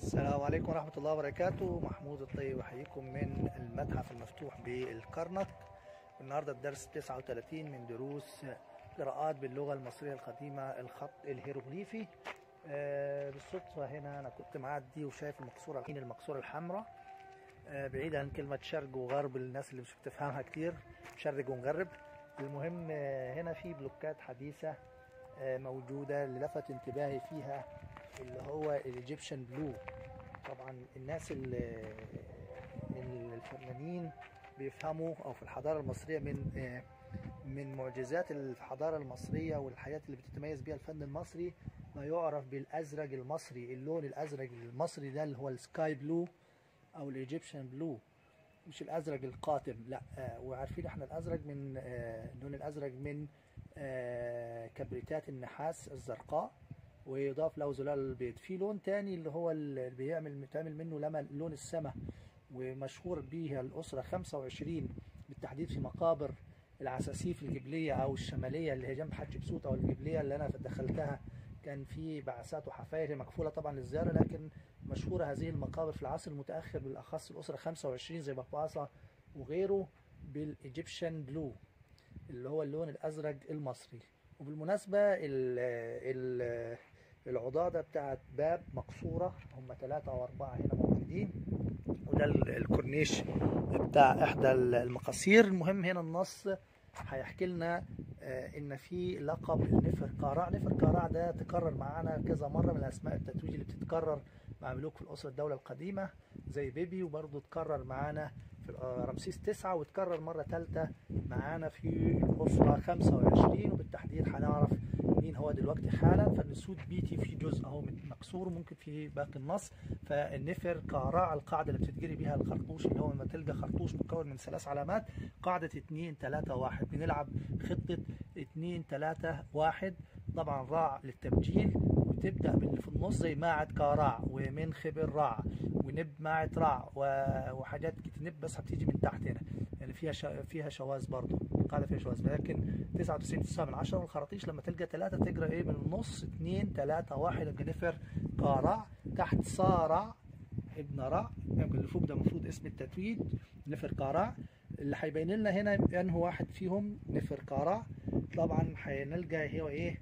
السلام عليكم ورحمة الله وبركاته محمود الطيب أحييكم من المتحف المفتوح بالكرنك النهاردة الدرس 39 من دروس قراءات باللغة المصرية القديمة الخط الهيروغليفي آه، بالصدفة هنا أنا كنت معدي وشايف المقصورة الحين المقصورة الحمراء آه، بعيد عن كلمة شرق وغرب الناس اللي مش بتفهمها كتير شرق ونغرب المهم آه، هنا في بلوكات حديثة آه، موجودة اللي لفت انتباهي فيها اللي هو الايجيبشن بلو طبعا الناس اللي الفنانين بيفهموا او في الحضاره المصريه من آه، من معجزات الحضاره المصريه والحاجات اللي بتتميز بيها الفن المصري ما يعرف بالازرق المصري اللون الازرق المصري ده اللي هو السكاي بلو او الايجيبشن بلو مش الازرق القاتم لا آه وعارفين احنا الازرق من آه اللون الازرق من آه كبريتات النحاس الزرقاء ويضاف له زلال البيض في لون تاني اللي هو اللي بيعمل بيتعمل منه لمن لون السماء ومشهور به الأسرة 25 بالتحديد في مقابر العساسيف الجبلية أو الشمالية اللي هي جنب حتشبسوت أو الجبلية اللي أنا دخلتها كان في بعثات وحفاير هي مكفولة طبعا للزيارة لكن مشهورة هذه المقابر في العصر المتأخر بالأخص الأسرة 25 زي باباسا وغيره بالإيجيبشن بلو اللي هو اللون الأزرق المصري وبالمناسبة ال ال العضادة بتاعت باب مقصورة هم ثلاثة أو أربعة هنا موجودين وده ال- الكورنيش بتاع إحدى ال- المقاصير المهم هنا النص هيحكي لنا آه، إن في لقب النفر قارع نفر قارع ده تكرر معانا كذا مرة من الأسماء التتويج اللي بتتكرر مع ملوك في الأسرة الدولة القديمة زي بيبي وبرضه اتكرر معانا في آه، رمسيس تسعة واتكرر مرة ثالثة معانا في الأسرة 25 وبالتحديد هنعرف مين هو دلوقتي حالا فالنسود بيتي في جزء اهو من مكسور ممكن في باقي النص فالنفر قارع القاعده اللي بتتجري بيها الخرطوش اللي هو لما تلقى خرطوش مكون من ثلاث علامات قاعده 2 3 1 بنلعب خطه 2 3 1 طبعا راع للتبجيل وتبدا باللي في النص زي ماعد كاراع ومن خبر راع ونب ماعد راع و- وحاجات كتير نب بس هتيجي من تحت هنا يعني فيها شا... فيها شواذ برضه القاعده فيها شواذ لكن 99 9 من 10 والخراطيش لما تلقى ثلاثه تقرا ايه من النص 2 3 1 يبقى نفر قارع تحت صارع ابن رع يبقى اللي فوق ده المفروض اسم التتويج نفر قارع اللي هيبين لنا هنا انه واحد فيهم نفر قارع طبعا هنلقى هو ايه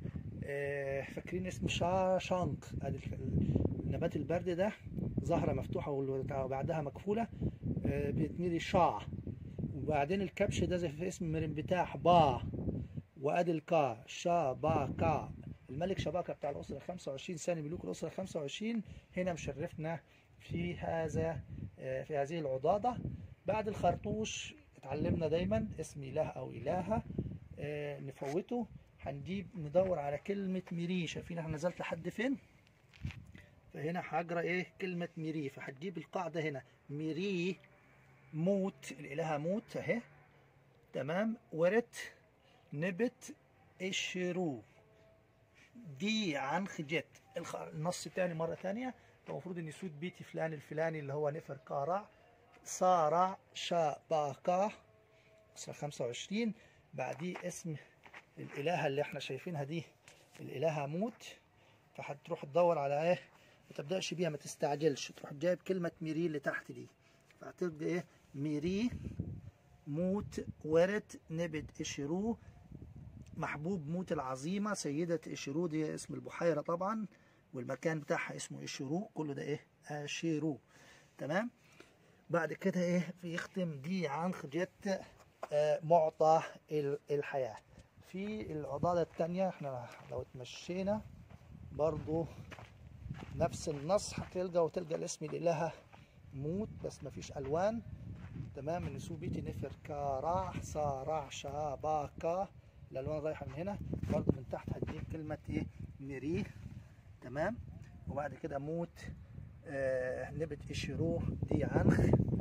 آه فاكرين اسم شا شانك ادي ال- النبات البرد ده زهره مفتوحه وبعدها مكفوله آه بتميري شاع وبعدين الكبش ده زي في اسم مرنبتاح با وادي الكا شا با كا الملك شباكة بتاع الأسرة 25 ثاني ملوك الأسرة 25 هنا مشرفنا في هذا آه، في هذه العضادة بعد الخرطوش اتعلمنا دايما اسم إله أو إلهة آه، نفوته هنجيب ندور على كلمة ميري شايفين احنا نزلت لحد فين فهنا هجرى ايه كلمة ميري فهتجيب القاعدة هنا ميري موت الإلهة موت اهي تمام ورت نبت اشرو دي عن خجت الخ- النص الثاني مرة ثانية المفروض ان يسود بيتي فلان الفلاني اللي هو نفر قارع صارع شاباكا أسرة 25 بعديه اسم الإلهة اللي احنا شايفينها دي الإلهة موت فهتروح تدور على ايه ما تبدأش بيها ما تستعجلش تروح جايب كلمة ميري اللي تحت دي فهتبقى ايه ميري موت ورت نبت اشرو محبوب موت العظيمة سيدة اشرو دي اسم البحيرة طبعا والمكان بتاعها اسمه اشرو كله ده ايه اشيرو تمام بعد كده ايه بيختم دي عن خجت آه، معطى ال- الحياة في العضادة التانية احنا لو اتمشينا برضو نفس النص هتلقى وتلقى الاسم الإلهة موت بس مفيش ألوان تمام النسو بيتي نفر كارع صارع شاباكا الألوان رايحة من هنا برضو من تحت هتجيب كلمة ايه ميري تمام وبعد كده موت آه نبت إشيرو دي عنخ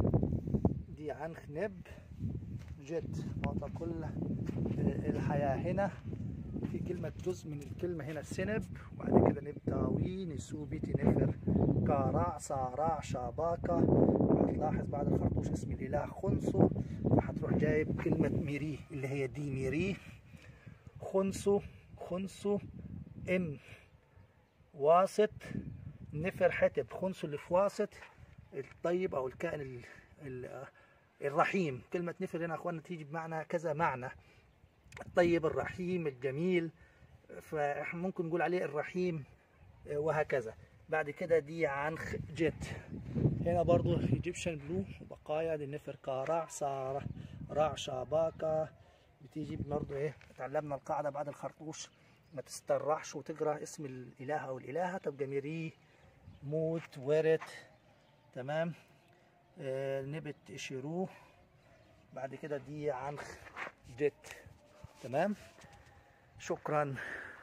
دي عنخ نب جد معطى كل آه، الحياة هنا في كلمة جزء من الكلمة هنا سنب وبعد كده نبتاوي نسو بيتي نفر كارع صارع شاباكا وهتلاحظ بعد الخرطوش اسم الإله خنسو وهتروح جايب كلمة ميري اللي هي دي ميري خنسو خنسو ام واسط نفر حتب خنس اللي في واسط الطيب او الكائن ال- ال- الرحيم كلمة نفر هنا يا اخوانا تيجي بمعنى كذا معنى الطيب الرحيم الجميل فاحنا ممكن نقول عليه الرحيم آه، وهكذا بعد كده دي عنخ جت هنا برضو ايجيبشن بلو بقايا دي نفر كارع سارة راع شاباكا بتيجي برضو ايه اتعلمنا القاعدة بعد الخرطوش ما تسترحش وتقرا اسم الاله او الالهه تبقى ميري موت ورت تمام آه نبت شيرو بعد كده دي عنخ جت تمام شكرا